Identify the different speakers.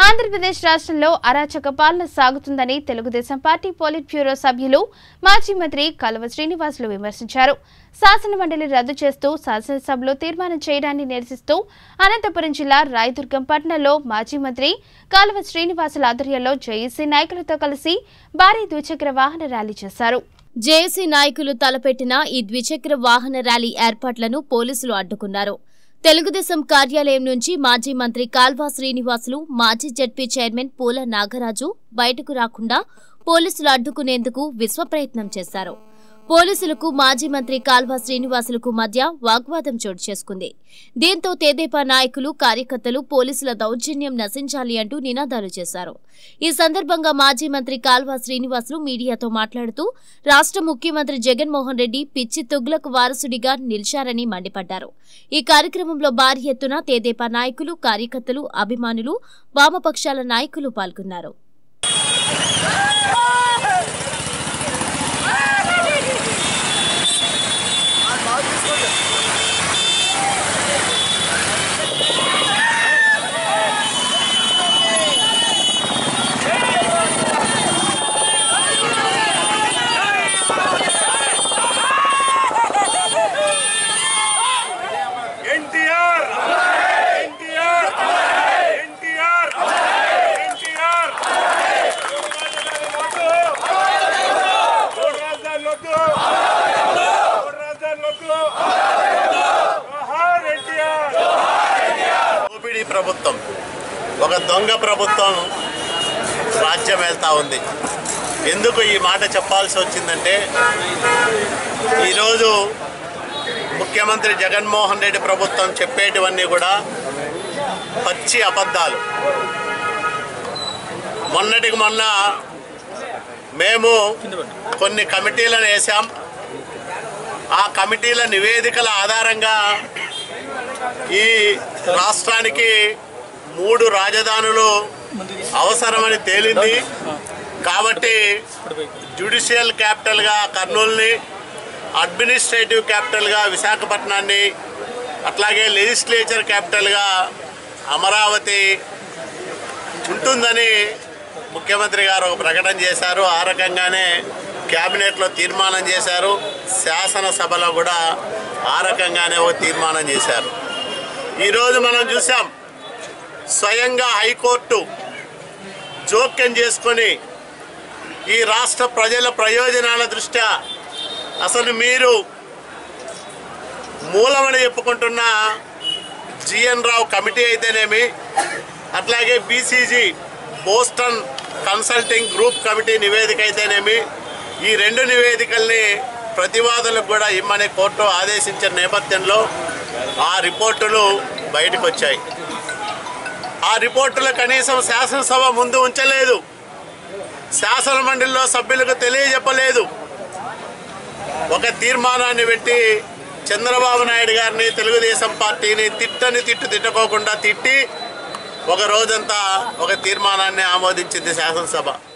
Speaker 1: ఆంధ్రప్రదేశ్ రాష్ట్రంలో అరాచక పాలన సాగుతుందని తెలుగుదేశం పార్టీ పోలిట్ బ్యూరో సభ్యులు మాజీ మంత్రి కల్వ శ్రీనివాసులు విమర్శించారు శాసనమండలి రద్దు చేస్తూ శాసనసభలో తీర్మానం చేయడాన్ని నిరసిస్తూ అనంతపురం జిల్లా రాయదుర్గం పట్టణంలో మాజీ మంత్రి కాలువ శ్రీనివాసుల ఆధ్వర్యంలో జేఏసీ నాయకులతో కలిసి భారీ ద్విచక్ర వాహన ర్యాలీ చేశారు
Speaker 2: జేఏసీ నాయకులు తలపెట్టిన ఈ ద్విచక్ర వాహన ర్యాలీ ఏర్పాట్లను పోలీసులు అడ్డుకున్నారు తెలుగుదేశం కార్యాలయం నుంచి మాజీ మంత్రి కాల్వా శ్రీనివాసులు మాజీ జడ్పీ చైర్మన్ పూల నాగరాజు బయటకు రాకుండా పోలీసులు అడ్డుకునేందుకు విశ్వప్రయత్నం చేశారు పోలీసులకు మాజీ మంత్రి కాల్వా శ్రీనివాసులకు మధ్య వాగ్వాదం చోటు చేసుకుంది దీంతో తెదేపా నాయకులు కార్యకర్తలు పోలీసుల దౌర్జన్యం నశించాలి అంటూ నినాదాలు చేశారు ఈ సందర్భంగా మాజీ మంత్రి కాల్వా శ్రీనివాసులు మీడియాతో మాట్లాడుతూ రాష్ట్ర ముఖ్యమంత్రి జగన్మోహన్ రెడ్డి పిచ్చి తుగ్లకు వారసుడిగా నిలిచారని మండిపడ్డారు ఈ కార్యక్రమంలో భారీ ఎత్తున తెదేపా నాయకులు కార్యకర్తలు అభిమానులు వామపక్షాల నాయకులు పాల్గొన్నారు
Speaker 3: ఎన్టీఆర్ ఎన్టీఆర్ ఎన్టీఆర్ ఎన్టీఆర్ మూడు రాజధానులు వద్దు మూడు రాజధానులు వద్దు జోహార్ ఎన్టీఆర్
Speaker 4: దోపిడీ ప్రభుత్వం ఒక దొంగ ప్రభుత్వం రాజ్యం వెళ్తా ఉంది ఎందుకు ఈ మాట చెప్పాల్సి వచ్చిందంటే ఈరోజు ముఖ్యమంత్రి జగన్మోహన్ రెడ్డి ప్రభుత్వం చెప్పేటివన్నీ కూడా పచ్చి అబద్ధాలు మొన్నటికి మొన్న మేము కొన్ని కమిటీలను వేసాం ఆ కమిటీల నివేదికల ఆధారంగా ఈ రాష్ట్రానికి మూడు రాజధానులు అవసరమని తేలింది కాబట్టి జ్యుడిషియల్ క్యాపిటల్గా కర్నూలుని అడ్మినిస్ట్రేటివ్ క్యాపిటల్గా విశాఖపట్నాన్ని అట్లాగే లెజిస్లేచర్ క్యాపిటల్గా అమరావతి ఉంటుందని ముఖ్యమంత్రి గారు ఒక ప్రకటన చేశారు ఆ రకంగానే క్యాబినెట్లో తీర్మానం చేశారు శాసనసభలో కూడా ఆ రకంగానే ఒక తీర్మానం చేశారు ఈరోజు మనం చూసాం స్వయంగా హైకోర్టు జోక్యం చేసుకొని ఈ రాష్ట్ర ప్రజల ప్రయోజనాల దృష్ట్యా అసలు మీరు మూలమని చెప్పుకుంటున్న జిఎన్ రావు కమిటీ అయితేనేమి అట్లాగే BCG Boston Consulting Group committee నివేదిక అయితేనేమి ఈ రెండు నివేదికల్ని ప్రతివాదులకు కూడా ఇమ్మని కోర్టు ఆదేశించిన నేపథ్యంలో ఆ రిపోర్టులు బయటకు వచ్చాయి ఆ రిపోర్టులు కనీసం శాసనసభ ముందు ఉంచలేదు శాసన మండలిలో సభ్యులకు తెలియజెప్పలేదు ఒక తీర్మానాన్ని పెట్టి చంద్రబాబు నాయుడు గారిని తెలుగుదేశం పార్టీని తిట్టని తిట్టు తిట్టుకోకుండా తిట్టి ఒక రోజంతా ఒక తీర్మానాన్ని ఆమోదించింది శాసనసభ